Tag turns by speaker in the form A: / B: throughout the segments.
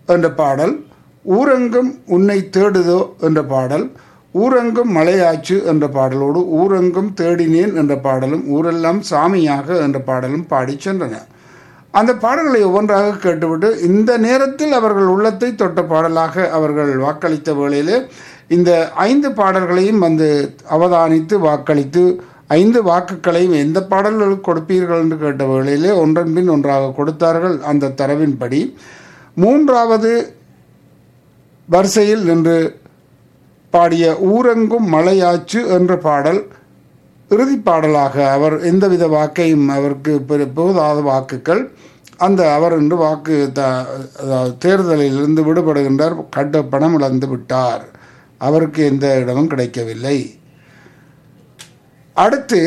A: என்ற பாடல் ஊரெங்கும் உன்னை தேடுதோ என்ற பாடல் ஊரெங்கும் மலையாச்சு என்ற பாடலோடு ஊரெங்கும் தேடினேன் என்ற பாடலும் ஊரெல்லாம் சாமியாக என்ற பாடலும் பாடிச் சென்றன அந்த பாடல்களை ஒவ்வொன்றாக கேட்டுவிட்டு இந்த நேரத்தில் அவர்கள் உள்ளத்தை தொட்ட பாடலாக அவர்கள் வாக்களித்த வேளையிலே இந்த ஐந்து பாடல்களையும் வந்து அவதானித்து வாக்களித்து ஐந்து வாக்குகளையும் எந்த பாடல்களுக்கு கொடுப்பீர்கள் என்று கேட்ட வேளையிலே ஒன்றன் பின் ஒன்றாக கொடுத்தார்கள் அந்த தரவின்படி மூன்றாவது வரிசையில் நின்று பாடிய ஊரெங்கும் மலையாச்சு என்ற பாடல் இறுதி பாடலாக அவர் எந்தவித வாக்கையும் அவருக்கு பெரு- போதாத வாக்குகள் அந்த அவர் என்று வாக்கு த அதாவது தேர்தலிலிருந்து விடுபடுகின்றார் கட்ட பணம் இழந்து விட்டார் அவருக்கு எந்த இடமும் கிடைக்கவில்லை அடுத்து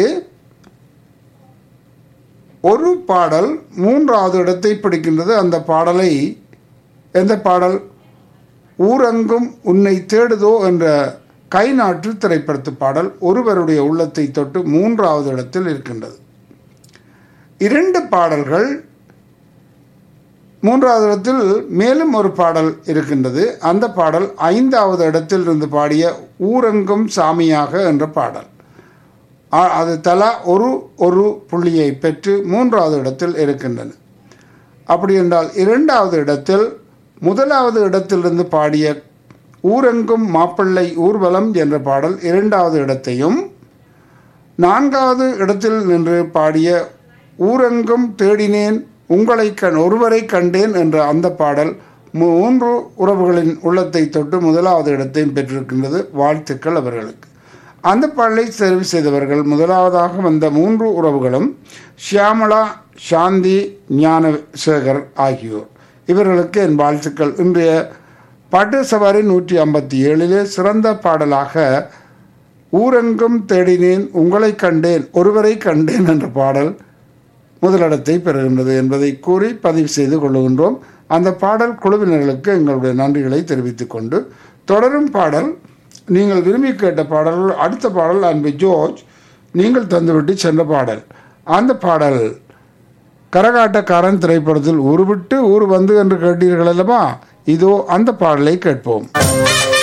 A: ஒரு பாடல் மூன்றாவது இடத்தை பிடிக்கின்றது அந்த பாடலை எந்த பாடல் ஊரெங்கும் உன்னை தேடுதோ என்ற கை நாட்டு திரைப்படத்து பாடல் ஒருவருடைய உள்ளத்தை தொட்டு மூன்றாவது இடத்தில் இருக்கின்றது இரண்டு பாடல்கள் மூன்றாவது இடத்தில் மேலும் ஒரு பாடல் இருக்கின்றது அந்த பாடல் ஐந்தாவது இடத்தில் இருந்து பாடிய ஊரெங்கும் சாமியாக என்ற பாடல் ஆ- அது தலா ஒரு ஒரு புள்ளியை பெற்று மூன்றாவது இடத்தில் இருக்கின்றன அப்படி என்றால் இரண்டாவது இடத்தில் முதலாவது இடத்திலிருந்து பாடிய ஊரெங்கும் மாப்பிள்ளை ஊர்வலம் என்ற பாடல் இரண்டாவது இடத்தையும் நான்காவது இடத்தில் நின்று பாடிய ஊரெங்கும் தேடினேன் உங்களை கண் ஒருவரை கண்டேன் என்ற அந்த பாடல் மூன்று உறவுகளின் உள்ளத்தை தொட்டு முதலாவது இடத்தையும் பெற்றிருக்கின்றது வாழ்த்துக்கள் அவர்களுக்கு அந்த பாடலை தெரிவு செய்தவர்கள் முதலாவதாக வந்த மூன்று உறவுகளும் ஷியாமளா சாந்தி ஞானசேகர் ஆகியோர் இவர்களுக்கு என் வாழ்த்துக்கள் இன்றைய பாட்டு சவாரி நூற்றி ஐம்பத்தி ஏழிலே சிறந்த பாடலாக ஊரெங்கும் தேடினேன் உங்களை கண்டேன் ஒருவரை கண்டேன் என்ற பாடல் முதலிடத்தை பெறுகின்றது என்பதை கூறி பதிவு செய்து கொள்ளுகின்றோம் அந்த பாடல் குழுவினர்களுக்கு எங்களுடைய நன்றிகளை தெரிவித்துக் கொண்டு தொடரும் பாடல் நீங்கள் விரும்பி கேட்ட பாடல்கள் அடுத்த பாடல் அன்பு ஜோர்ஜ் நீங்கள் தந்துவிட்டு சென்ற பாடல் அந்த பாடல் கரகாட்டக்காரன் திரைப்படத்தில் உருவிட்டு ஊர் வந்து என்று கேட்டீர்கள் அல்லவா இதோ அந்த பாடலை கேட்போம்